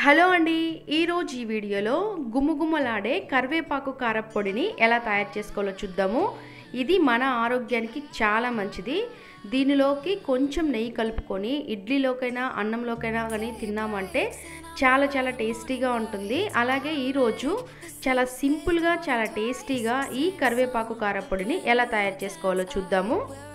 hello అండి ఈరోజు ఈ వీడియోలో గుమ్మగుమ్మలాడే కరివేపాకు కారప్పొడిని ఎలా తయారు చేసుకోవాలో చూద్దాము ఇది మన ఆరోగ్యానికి చాలా మంచిది దీనిలోకి కొంచెం నెయ్యి కలుపుకొని ఇడ్లీలోకైనా అన్నంలోకైనా కానీ తిన్నామంటే చాలా చాలా టేస్టీగా ఉంటుంది అలాగే ఈరోజు చాలా సింపుల్గా చాలా టేస్టీగా ఈ కరివేపాకు కారప్పొడిని ఎలా తయారు చేసుకోవాలో చూద్దాము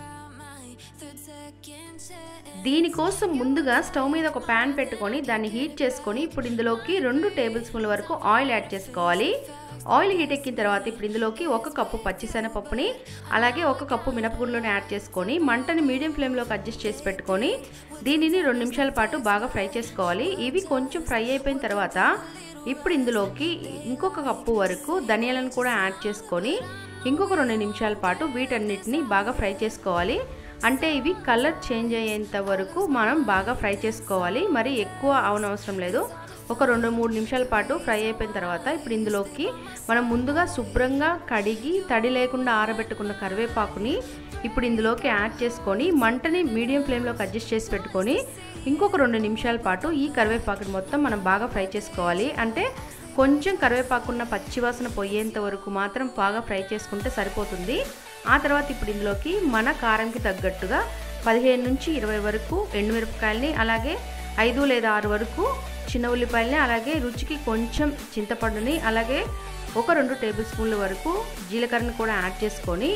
దీనికోసం ముందుగా స్టవ్ మీద ఒక ప్యాన్ పెట్టుకొని దాన్ని హీట్ చేసుకొని ఇప్పుడు ఇందులోకి రెండు టేబుల్ స్పూన్ల వరకు ఆయిల్ యాడ్ చేసుకోవాలి ఆయిల్ హీట్ ఎక్కిన తర్వాత ఇప్పుడు ఇందులోకి ఒక కప్పు పచ్చిశనగపప్పుని అలాగే ఒక కప్పు మినపగుండ్లను యాడ్ చేసుకొని మంటని మీడియం ఫ్లేమ్లోకి అడ్జస్ట్ చేసి పెట్టుకొని దీనిని రెండు నిమిషాల పాటు బాగా ఫ్రై చేసుకోవాలి ఇవి కొంచెం ఫ్రై అయిపోయిన తర్వాత ఇప్పుడు ఇందులోకి ఇంకొక కప్పు వరకు ధనియాలను కూడా యాడ్ చేసుకొని ఇంకొక రెండు నిమిషాల పాటు వీటన్నిటిని బాగా ఫ్రై చేసుకోవాలి అంటే ఇవి కలర్ చేంజ్ అయ్యేంత వరకు మనం బాగా ఫ్రై చేసుకోవాలి మరి ఎక్కువ అవనవసరం లేదు ఒక రెండు మూడు నిమిషాల పాటు ఫ్రై అయిపోయిన తర్వాత ఇప్పుడు ఇందులోకి మనం ముందుగా శుభ్రంగా కడిగి తడి లేకుండా ఆరబెట్టుకున్న కరివేపాకుని ఇప్పుడు ఇందులోకి యాడ్ చేసుకొని మంటని మీడియం ఫ్లేమ్లోకి అడ్జస్ట్ చేసి పెట్టుకొని ఇంకొక రెండు నిమిషాల పాటు ఈ కరివేపాకుని మొత్తం మనం బాగా ఫ్రై చేసుకోవాలి అంటే కొంచెం కరివేపాకున్న పచ్చివాసన పోయేంత వరకు మాత్రం బాగా ఫ్రై చేసుకుంటే సరిపోతుంది ఆ తర్వాత ఇప్పుడు ఇందులోకి మన కారంకి తగ్గట్టుగా పదిహేను నుంచి ఇరవై వరకు ఎండుమిరపకాయలని అలాగే ఐదు లేదా ఆరు వరకు చిన్న ఉల్లిపాయలని అలాగే రుచికి కొంచెం చింతపండుని అలాగే ఒక రెండు టేబుల్ స్పూన్ల వరకు జీలకర్రని కూడా యాడ్ చేసుకొని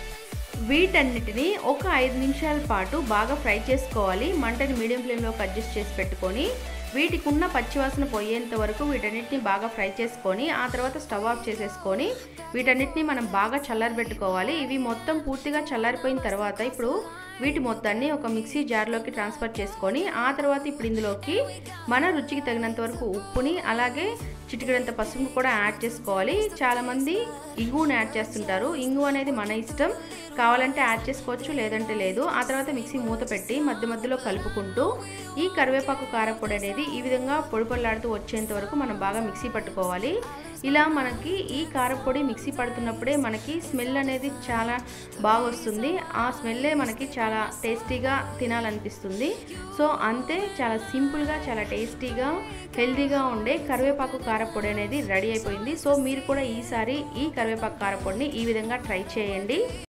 వీటన్నిటిని ఒక ఐదు నిమిషాల పాటు బాగా ఫ్రై చేసుకోవాలి మంటని మీడియం ఫ్లేమ్లోకి అడ్జస్ట్ చేసి పెట్టుకొని వీటికి ఉన్న పచ్చివాసన పోయేంత వరకు వీటన్నిటిని బాగా ఫ్రై చేసుకొని ఆ తర్వాత స్టవ్ ఆఫ్ చేసేసుకొని వీటన్నిటిని మనం బాగా చల్లారబెట్టుకోవాలి ఇవి మొత్తం పూర్తిగా చల్లారిపోయిన తర్వాత ఇప్పుడు వీటి మొత్తాన్ని ఒక మిక్సీ జార్లోకి ట్రాన్స్ఫర్ చేసుకొని ఆ తర్వాత ఇప్పుడు ఇందులోకి మన రుచికి తగినంత వరకు ఉప్పుని అలాగే చిటికెడంత పసుపు కూడా యాడ్ చేసుకోవాలి చాలామంది ఇంగువని యాడ్ చేస్తుంటారు ఇంగు అనేది మన ఇష్టం కావాలంటే యాడ్ చేసుకోవచ్చు లేదంటే లేదు ఆ తర్వాత మిక్సీ మూత పెట్టి మధ్య మధ్యలో కలుపుకుంటూ ఈ కరివేపాకు కారపొడి అనేది ఈ విధంగా పొడి పొల్లాడుతూ వచ్చేంత వరకు మనం బాగా మిక్సీ పట్టుకోవాలి ఇలా మనకి ఈ కారపొడి మిక్సీ పడుతున్నప్పుడే మనకి స్మెల్ అనేది చాలా బాగా వస్తుంది ఆ స్మెల్లే మనకి చాలా టేస్టీగా తినాలనిపిస్తుంది సో అంతే చాలా సింపుల్గా చాలా టేస్టీగా హెల్తీగా ఉండే కరివేపాకు కారపొడి అనేది రెడీ అయిపోయింది సో మీరు కూడా ఈసారి ఈ కరివేపాకు కారపొడిని ఈ విధంగా ట్రై చేయండి